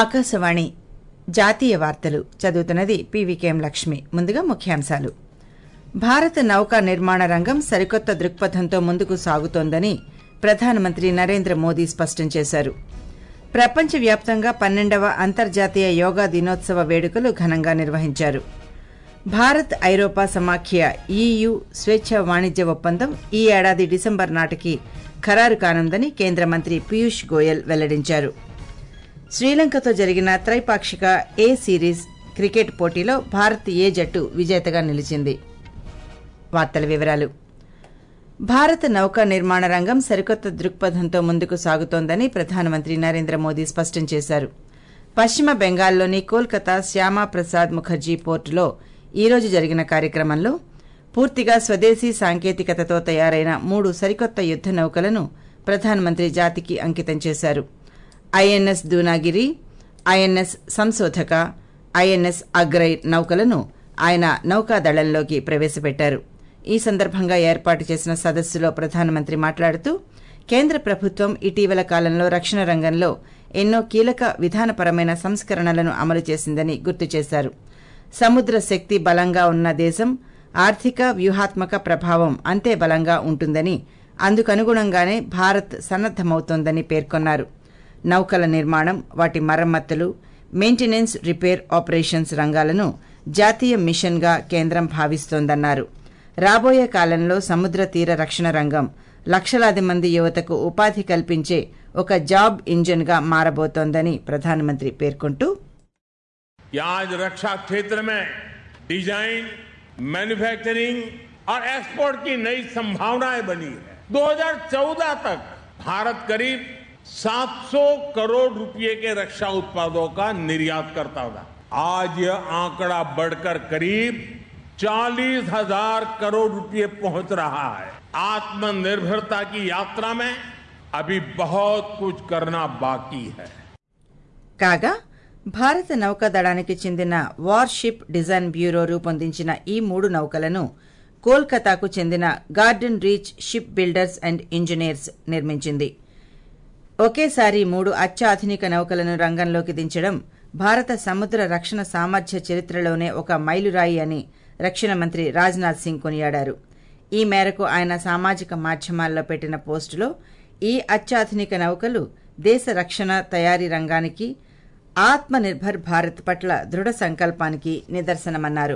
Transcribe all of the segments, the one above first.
ఆకాశవాణి జాతీయ వార్తలు చదువుతున్నది పీవీకేఎం లక్ష్మి ముందుగా ముఖ్యాంశాలు భారత నౌకా నిర్మాణ రంగం సరికొత్త దృక్పథంతో ముందుకు సాగుతోందని ప్రధానమంత్రి నరేంద్ర మోదీ స్పష్టం చేశారు ప్రపంచవ్యాప్తంగా పన్నెండవ అంతర్జాతీయ యోగా దినోత్సవ వేడుకలు ఘనంగా నిర్వహించారు భారత్ ఐరోపా సమాఖ్య ఈయు స్వేచ్ఛ వాణిజ్య ఒప్పందం ఈ ఏడాది డిసెంబర్ నాటికి ఖరారు కానుందని కేంద్ర మంత్రి పీయూష్ గోయల్ వెల్లడించారు శ్రీలంకతో జరిగిన త్రైపాక్షిక ఏ సిరీస్ క్రికెట్ పోటీలో భారత్ ఏ జట్టు విజేతగా నిలిచింది వార్తల వివరాలు భారత నౌకా నిర్మాణ రంగం సరికొత్త దృక్పథంతో ముందుకు సాగుతోందని ప్రధానమంత్రి నరేంద్ర మోదీ స్పష్టం చేశారు పశ్చిమ బెంగాల్లోని కోల్కతా శ్యామా ప్రసాద్ ముఖర్జీ పోర్టులో ఈ రోజు జరిగిన కార్యక్రమంలో పూర్తిగా స్వదేశీ సాంకేతికతతో తయారైన మూడు సరికొత్త యుద్ద నౌకలను ప్రధానమంత్రి జాతికి అంకితం చేశారు INS Dunagiri INS Samshodhak INS Agray నౌకలను ఆయన నౌకాదళంలోకి ప్రవేశపెట్టారు ఈ సందర్భంగా ఏర్పాటు చేసిన సదస్సులో ప్రధానమంత్రి మాట్లాడుతూ కేంద్ర ప్రభుత్వం ఇటీవల కాలంలో రక్షణ రంగంలో ఎన్నో కీలక విధానపరమైన సంస్కరణలను అమలు చేసిందని గుర్తు చేశారు సముద్ర శక్తి బలంగా ఉన్న దేశం ఆర్థిక వ్యూహాత్మక ప్రభావం అంతే బలంగా ఉంటుందని అందుకనుగుణంగానే భారత్ సన్నద్దమవుతోందని పేర్కొన్నారు నౌకల నిర్మాణం వాటి మరమ్మతులు మెయింటెనెన్స్ రిపేర్ ఆపరేషన్స్ రంగాలను జాతీయ మిషన్గా కేంద్రం భావిస్తోందన్నారు రాబోయే కాలంలో సముద్ర తీర రక్షణ రంగం లక్షలాది మంది యువతకు ఉపాధి కల్పించే ఒక జాబ్ ఇంజిన్గా మారబోతోందని ప్రధానమంత్రి పేర్కొంటూ ये आज रक्षा क्षेत्र में डिजाइन मैन्युफैक्चरिंग और एक्सपोर्ट की नई संभावनाएं बनी है 2014 तक भारत करीब 700 करोड़ रुपए के रक्षा उत्पादों का निर्यात करता था आज यह आंकड़ा बढ़कर करीब चालीस हजार करोड़ रुपए पहुंच रहा है आत्मनिर्भरता की यात्रा में अभी बहुत कुछ करना बाकी है కాగా భారత నౌకాదళానికి చెందిన వార్షిప్ డిజైన్ బ్యూరో రూపొందించిన ఈ మూడు నౌకలను కోల్కతాకు చెందిన Garden Reach Shipbuilders and Engineers నిర్మించింది ఒకేసారి మూడు అత్యాధునిక నౌకలను రంగంలోకి దించడం భారత సముద్ర రక్షణ సామర్థ్య చరిత్రలోనే ఒక మైలురాయి అని రక్షణ మంత్రి రాజ్నాథ్ సింగ్ కొనియాడారు ఈ మేరకు ఆయన సామాజిక మాధ్యమాల్లో పెట్టిన పోస్టులో ఈ అత్యాధునిక నౌకలు దేశ రక్షణ తయారీ రంగానికి ఆత్మ నిర్భర్ భారత్ పట్ల దృఢ సంకల్పానికి నిదర్శనమన్నారు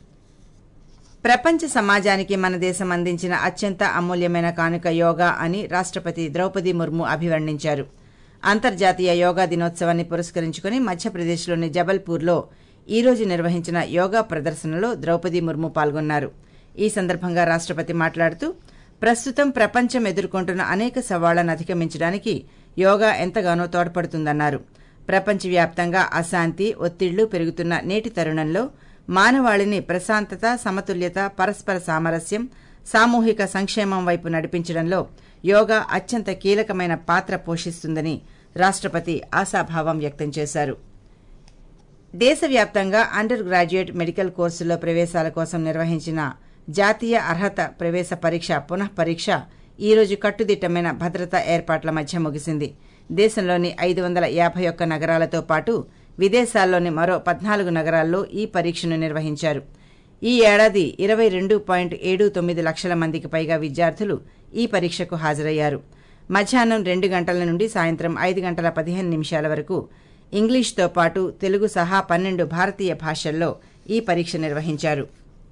ప్రపంచ సమాజానికి మన దేశం అందించిన అత్యంత అమూల్యమైన కానుక యోగా అని రాష్టపతి ద్రౌపది ముర్ము అభివర్ణించారు అంతర్జాతీయ యోగా దినోత్సవాన్ని పురస్కరించుకుని మధ్యప్రదేశ్లోని జబల్పూర్లో ఈ రోజు నిర్వహించిన యోగా ప్రదర్శనలో ద్రౌపది ముర్ము పాల్గొన్నారు ఈ సందర్భంగా రాష్టపతి మాట్లాడుతూ ప్రస్తుతం ప్రపంచం ఎదుర్కొంటున్న అనేక సవాళ్లను అధిగమించడానికి యోగా ఎంతగానో తోడ్పడుతుందన్నారు ప్రపంచవ్యాప్తంగా అశాంతి ఒత్తిళ్లు పెరుగుతున్న నేటి తరుణంలో మానవాళిని ప్రశాంతత సమతుల్యత పరస్పర సామరస్యం సామూహిక సంక్షేమం వైపు నడిపించడంలో యోగా అత్యంత కీలకమైన పాత్ర పోషిస్తుందని రాష్టపతి ఆశాభావం వ్యక్తం చేశారు దేశవ్యాప్తంగా అండర్ గ్రాడ్యుయేట్ మెడికల్ కోర్సుల్లో ప్రవేశాల కోసం నిర్వహించిన జాతీయ అర్హత ప్రవేశ పరీక్ష పునః పరీక్ష ఈ రోజు కట్టుదిట్టమైన భద్రతా ఏర్పాట్ల మధ్య ముగిసింది దేశంలోని ఐదు వందల యాభై ఒక్క నగరాలతో పాటు విదేశాల్లోని మరో పద్నాలుగు నగరాల్లో ఈ పరీక్షను నిర్వహించారు ఈ ఏడాది ఇరవై రెండు పాయింట్ ఏడు తొమ్మిది లక్షల మందికి పైగా విద్యార్థులు ఈ పరీక్షకు హాజరయ్యారు మధ్యాహ్నం రెండు గంటల నుండి సాయంత్రం ఐదు గంటల పదిహేను నిమిషాల వరకు ఇంగ్లీష్తో పాటు తెలుగు సహా పన్నెండు భారతీయ భాషల్లో ఈ పరీక్ష నిర్వహించారు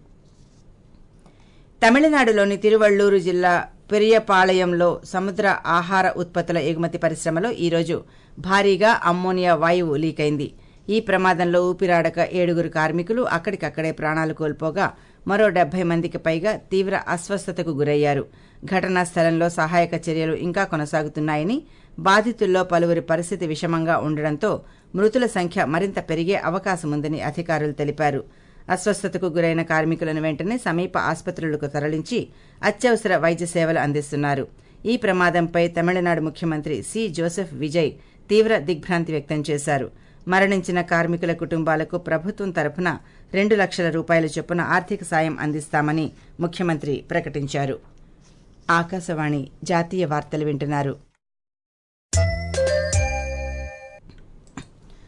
తమిళనాడులోని తిరువళ్లూరు జిల్లా పెరియపాళయంలో సముద్ర ఆహార ఉత్పత్తుల ఎగుమతి పరిశ్రమలో ఈరోజు భారీగా అమ్మోనియా వాయువు లీకైంది ఈ ప్రమాదంలో ఊపిరాడక ఏడుగురు కార్మికులు అక్కడికక్కడే ప్రాణాలు కోల్పోగా మరో డెబ్బై మందికి పైగా తీవ్ర అస్వస్థతకు గురయ్యారు ఘటనా స్థలంలో సహాయక చర్యలు ఇంకా కొనసాగుతున్నాయని బాధితుల్లో పలువురి పరిస్థితి విషమంగా ఉండడంతో మృతుల సంఖ్య మరింత పెరిగే అవకాశముందని అధికారులు తెలిపారు అస్వస్థతకు గురైన కార్మికులను వెంటనే సమీప ఆసుపత్రులకు తరలించి అత్యవసర వైద్య సేవలు అందిస్తున్నారు ఈ ప్రమాదంపై తమిళనాడు ముఖ్యమంత్రి సి జోసెఫ్ విజయ్ తీవ్ర దిగ్భ్రాంతి వ్యక్తం చేశారు మరణించిన కార్మికుల కుటుంబాలకు ప్రభుత్వం తరఫున రెండు లక్షల రూపాయల చొప్పున ఆర్థిక సాయం అందిస్తామని ముఖ్యమంత్రి ప్రకటించారు ఆకాశవాణి జాతీయ వార్తలు వింటున్నారు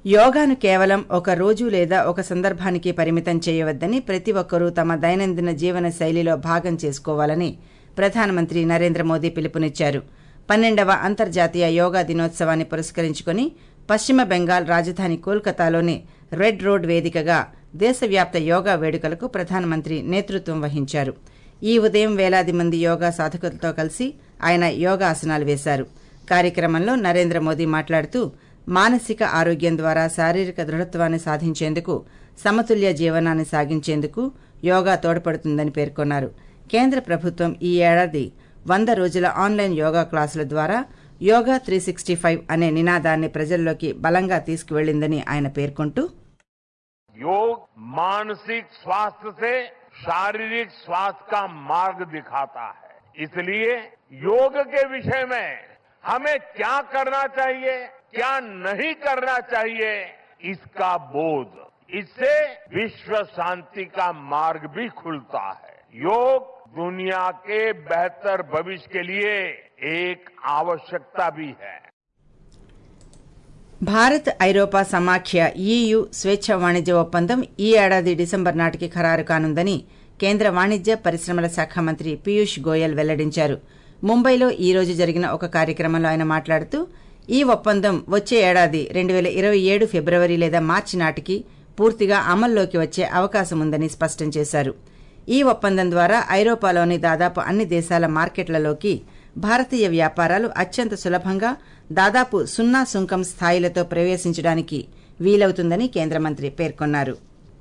యోగాను కేవలం ఒక రోజు లేదా ఒక సందర్భానికి పరిమితం చేయవద్దని ప్రతి ఒక్కరూ తమ దైనందిన జీవన శైలిలో భాగం చేసుకోవాలని ప్రధానమంత్రి నరేంద్ర మోదీ పిలుపునిచ్చారు పన్నెండవ అంతర్జాతీయ యోగా దినోత్సవాన్ని పురస్కరించుకుని పశ్చిమ బెంగాల్ రాజధాని కోల్కతాలోని రెడ్ రోడ్ వేదికగా దేశవ్యాప్త యోగా వేడుకలకు ప్రధానమంత్రి నేతృత్వం వహించారు ఈ ఉదయం వేలాది మంది యోగా సాధకులతో కలిసి ఆయన యోగాసనాలు వేశారు కార్యక్రమంలో నరేంద్ర మోదీ మాట్లాడుతూ మానసిక ఆరోగ్యం ద్వారా శారీరక దృఢత్వాన్ని సాధించేందుకు సమతుల్య జీవనాన్ని సాగించేందుకు యోగా తోడ్పడుతుందని పేర్కొన్నారు కేంద్ర ప్రభుత్వం ఈ ఏడాది వంద రోజుల ఆన్లైన్ యోగా క్లాసుల ద్వారా యోగా త్రీ సిక్స్టీ ఫైవ్ అనే నినాదాన్ని ప్రజల్లోకి బలంగా తీసుకువెళ్లిందని ఆయన పేర్కొంటూ योग मानसिक स्वास्थ्य से शारीरिक स्वास्थ्य का मार्ग दिखाता है इसलिए योग के विषय में हमें क्या करना चाहिए क्या नहीं करना चाहिए इसका बोध इससे विश्व शांति का मार्ग भी खुलता है योग दुनिया के बेहतर भविष्य के लिए एक आवश्यकता भी है భారత్ ఐరోపా సమాఖ్య ఈయు స్వేచ్ఛ వాణిజ్య ఒప్పందం ఈ ఏడాది డిసెంబర్ నాటికి ఖరారు కానుందని కేంద్ర వాణిజ్య పరిశ్రమల శాఖ మంత్రి పీయూష్ గోయల్ వెల్లడించారు ముంబైలో ఈ రోజు జరిగిన ఒక కార్యక్రమంలో ఆయన మాట్లాడుతూ ఈ ఒప్పందం వచ్చే ఏడాది రెండు వేల ఇరవై ఏడు ఫిబ్రవరి లేదా మార్చి నాటికి పూర్తిగా అమల్లోకి వచ్చే అవకాశం ఉందని స్పష్టం చేశారు ఈ ఒప్పందం ద్వారా ఐరోపాలోని దాదాపు అన్ని దేశాల మార్కెట్లలోకి భారతీయ వ్యాపారాలు అత్యంత సులభంగా దాదాపు సున్నా సుంకం స్థాయిలతో ప్రవేశించడానికి వీలవుతుందని కేంద్ర మంత్రి పేర్కొన్నారు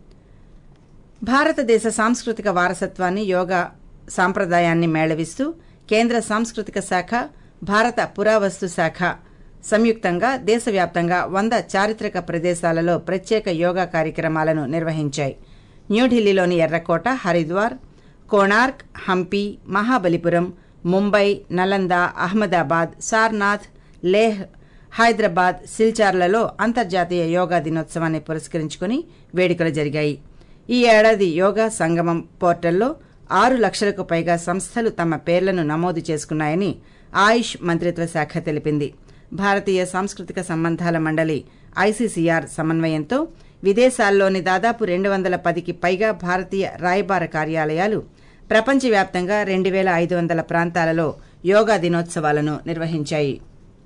భారతదేశ సాంస్కృతిక వారసత్వాన్ని యోగా సాంప్రదాయాన్ని మేళవిస్తూ కేంద్ర సాంస్కృతిక శాఖ భారత పురావస్తు శాఖ సంయుక్తంగా దేశవ్యాప్తంగా వంద చారిత్రక ప్రదేశాలలో ప్రత్యేక యోగా కార్యక్రమాలను నిర్వహించాయి న్యూఢిల్లీలోని ఎర్రకోట హరిద్వార్ కోణార్క్ హంపి మహాబలిపురం ముంబై నలంద అహ్మదాబాద్ సార్నాథ్ లేహ్ హైదరాబాద్ సిల్చార్లలో అంతర్జాతీయ యోగా దినోత్సవాన్ని పురస్కరించుకుని వేడుకలు జరిగాయి ఈ ఏడాది యోగా సంగమం పోర్టల్లో ఆరు లక్షలకు పైగా సంస్థలు తమ పేర్లను నమోదు చేసుకున్నాయని ఆయుష్ మంత్రిత్వ శాఖ తెలిపింది భారతీయ సాంస్కృతిక సంబంధాల మండలి ఐసీసీఆర్ సమన్వయంతో విదేశాల్లోని దాదాపు రెండు వందల పదికి పైగా భారతీయ రాయబార కార్యాలయాలు ప్రపంచవ్యాప్తంగా రెండు వేల ఐదు వందల ప్రాంతాలలో యోగా దినోత్సవాలను నిర్వహించాయి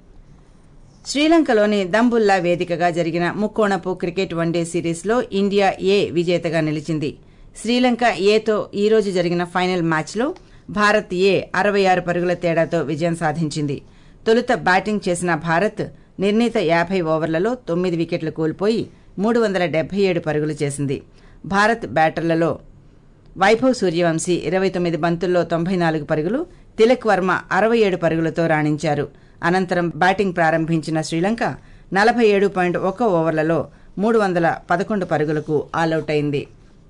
శ్రీలంకలోని దంబుల్లా వేదికగా జరిగిన ముక్కోణపు క్రికెట్ వన్డే సిరీస్లో ఇండియా ఏ విజేతగా నిలిచింది శ్రీలంక ఏతో ఈ రోజు జరిగిన ఫైనల్ మ్యాచ్లో భారత్ ఏ అరవై ఆరు పరుగుల తేడాతో విజయం సాధించింది తొలుత బ్యాటింగ్ చేసిన భారత్ నిర్ణీత యాభై ఓవర్లలో తొమ్మిది వికెట్లు కోల్పోయి మూడు వందల డెబ్బై ఏడు పరుగులు చేసింది భారత్ బ్యాటర్లలో వైభవ్ సూర్యవంశీ ఇరవై తొమ్మిది బంతుల్లో తొంభై నాలుగు పరుగులు తిలక్ వర్మ అరవై ఏడు పరుగులతో రాణించారు అనంతరం బ్యాటింగ్ ప్రారంభించిన శ్రీలంక నలభై ఏడు పాయింట్ ఒక ఓవర్లలో మూడు వందల పదకొండు పరుగులకు ఆలౌట్ అయింది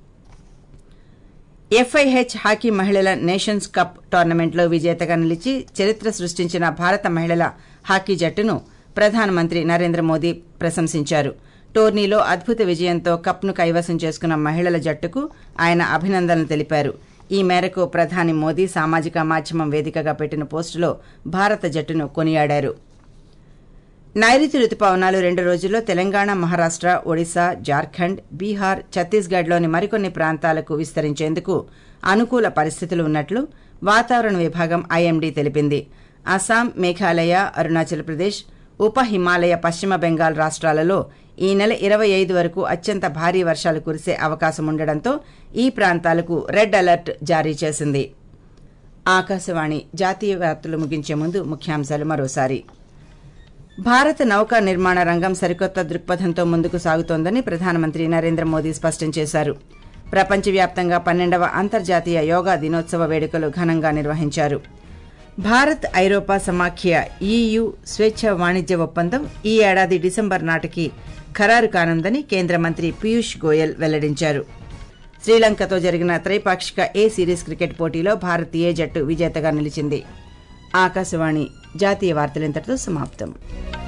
ఎఫ్ఐహెచ్ హాకీ మహిళల నేషన్స్ కప్ టోర్నమెంట్లో విజేతగా నిలిచి చరిత్ర సృష్టించిన భారత మహిళల హాకీ జట్టును ప్రధానమంత్రి నరేంద్ర మోదీ ప్రశంసించారు టోర్నీలో అద్భుత విజయంతో కప్ను కైవసం చేసుకున్న మహిళల జట్టుకు ఆయన అభినందనలు తెలిపారు ఈ మేరకు ప్రధాని మోదీ సామాజిక మాధ్యమం వేదికగా పెట్టిన పోస్టులో భారత జట్టును కొనియాడారు నైరుతి రుతుపవనాలు రెండు రోజుల్లో తెలంగాణ మహారాష్ట ఒడిశా జార్ఖండ్ బీహార్ ఛత్తీస్గఢ్లోని మరికొన్ని ప్రాంతాలకు విస్తరించేందుకు అనుకూల పరిస్థితులు ఉన్నట్లు వాతావరణ విభాగం ఐఎండీ తెలిపింది అస్సాం మేఘాలయ అరుణాచల్ ప్రదేశ్ ఉప హిమాలయ పశ్చిమ బెంగాల్ రాష్ట్రాలలో ఈ నెల ఇరవై ఐదు వరకు అత్యంత భారీ వర్షాలు కురిసే అవకాశం ఉండడంతో ఈ ప్రాంతాలకు రెడ్ అలర్ట్ జారీ చేసింది ఆకాశవాణి జాతీయ వార్తలు ముగించే ముందు ముఖ్యాంశాలు మరోసారి భారత నౌకా నిర్మాణ రంగం సరికొత్త దృక్పథంతో ముందుకు సాగుతోందని ప్రధానమంత్రి నరేంద్ర మోదీ స్పష్టం చేశారు ప్రపంచవ్యాప్తంగా పన్నెండవ అంతర్జాతీయ యోగా దినోత్సవ వేడుకలు ఘనంగా నిర్వహించారు భారత్ ఐరోపా సమాఖ్య ఈయు స్వేచ్ఛ వాణిజ్య ఒప్పందం ఈ ఏడాది డిసెంబర్ నాటికి ఖరారు కానుందని కేంద్ర మంత్రి పీయూష్ గోయల్ వెల్లడించారు శ్రీలంకతో జరిగిన త్రైపాక్షిక ఏ సిరీస్ క్రికెట్ పోటీలో భారత్ ఏ జట్టు విజేతగా నిలిచింది ఆకాశవాణి జాతీయ వార్తలింతటితో సమాప్తం